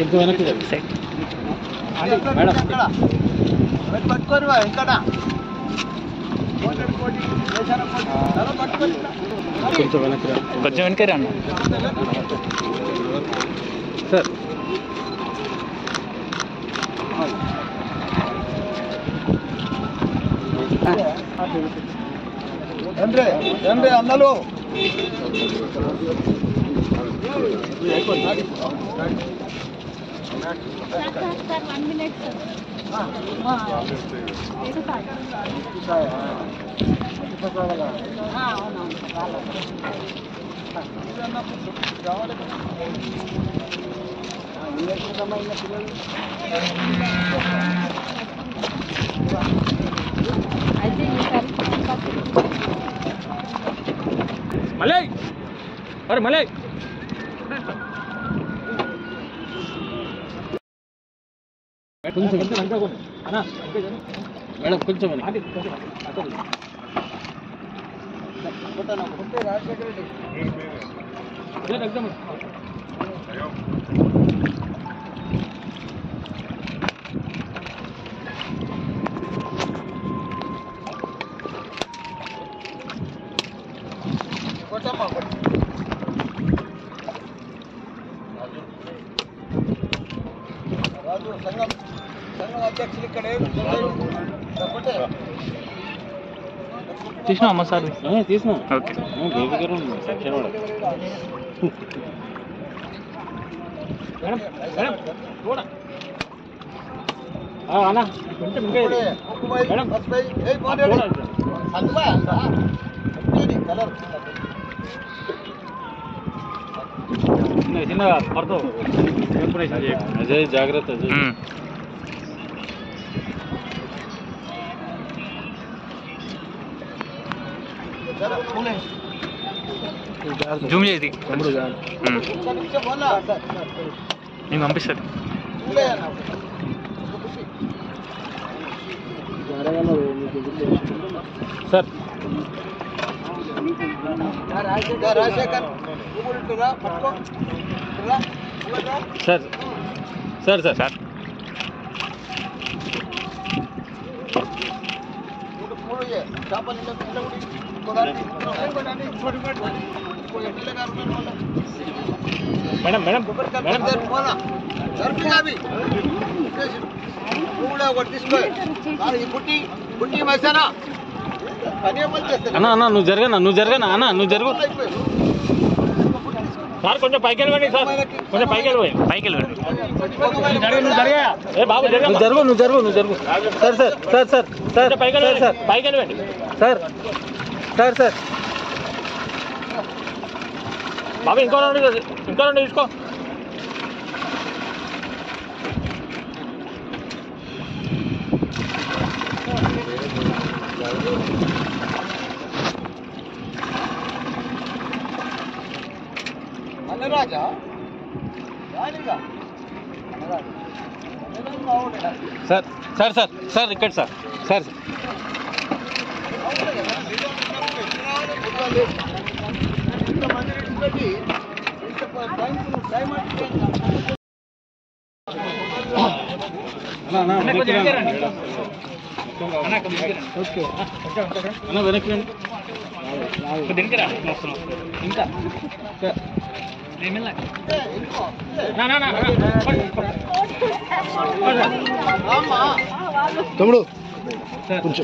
కొంచెం వెనక్కి మేడం పట్టుకోరు ఇంకా కొంచెం వెనక్కి రా. కొంచెం వెనకే రండి సార్ రండి రండి అన్నలు వన్ మినిట్ అయితే ఈసారి మళ్ళీ మరి మళ్ళీ కొంచెం కొంచెం వెనక కొన్ని. అన్నా, వెనక జర. మేడం కొంచెం వెనక్కి. అదే ఎగ్జామ్. కొట్టమ్మా కొట్టు. రాజు సంఘం సంఘం అధ్యక్షులు ఇక్కడే కొట్టే. తీసినా అమ్మ సార్ ఆ, తీసినా ఓకే ఆ, బేబీ గారు ఉంది. సెక్షన్ వాడు. మేడం మేడం చూడ అన్నా కొంచెం ఇంకా ఇప్పుడే ముక్కుపై, మేడం. పసుపై, ఏయ్ పోనీ రండి. సందువా? ఇది కలర్ చిన్నగా చిన్నగా పడతావు ఎప్పుడైతే అజయ్ జాగ్రత్త అజయ్ పూలే. జూమ్ చేసి తమ్ముడు కాదు. ఒక్క నిమిషం పోనా? నేను పంపిస్తాను పూలే అన్న. సార్ రా రాజశేఖర్ రాజశేఖర్ పువ్వులు ఇట్టురా, పట్టుకో ఇట్టురా, పువ్వులు రా. సార్ సార్ సార్ సార్ మూడు పూలు ఇయ్యి. చేపలు ఇళ్ళ ఇళ్ళ కూడా ఇయ్యి. ఇంకోదాన్ని, ఇంకోదాన్ని, ఇంకోదాన్ని. ఇంకో పిల్లగారు ఉన్నారు వాళ్ళ. మేడం మేడం కొబ్బరికాయ మేడం కొడతారు, పోనా. సరుకులు అవి. ఇచ్చేసి. పువ్వులే ఒకటి తీసుకో మరి ఈ బుట్టి బుట్టి మసానా పని పని చేస్తారు అన్న అన్న నువ్వు జరగనా నువ్వు జరగనా అన్న నువ్వు జరుగు అయిపోయింది. సార్ కొంచెం పైకి వెళ్ళండి సార్ కొంచెం పైకి వెళ్ళిపోయి పైకి వెళ్ళండి నువ్వు జరగా ఏ బాబు జరగా నువ్వు జరుగు నువ్వు జరుగు నువ్వు జరుగు sir sir sir sir sir కొంచెం పైకి సార్ వెళ్ళండి సార్ పైకి వెళ్ళండి సార్ సార్ సార్ బాబు ఇంకో రెండు ఇంకో రెండు తీసుకో అన్నరాజా రానిగా అన్నరాజా అన్నరాజు బాగుండే సార్ సార్ సార్ సార్ ఇక్కడ సార్ సార్ అన్న అన్న వెనక్కి రండి. ఓకే అన్న వెనక్కి రండి దిగిరా ఇంకా నా నా నా తమ్ముడు కొంచెం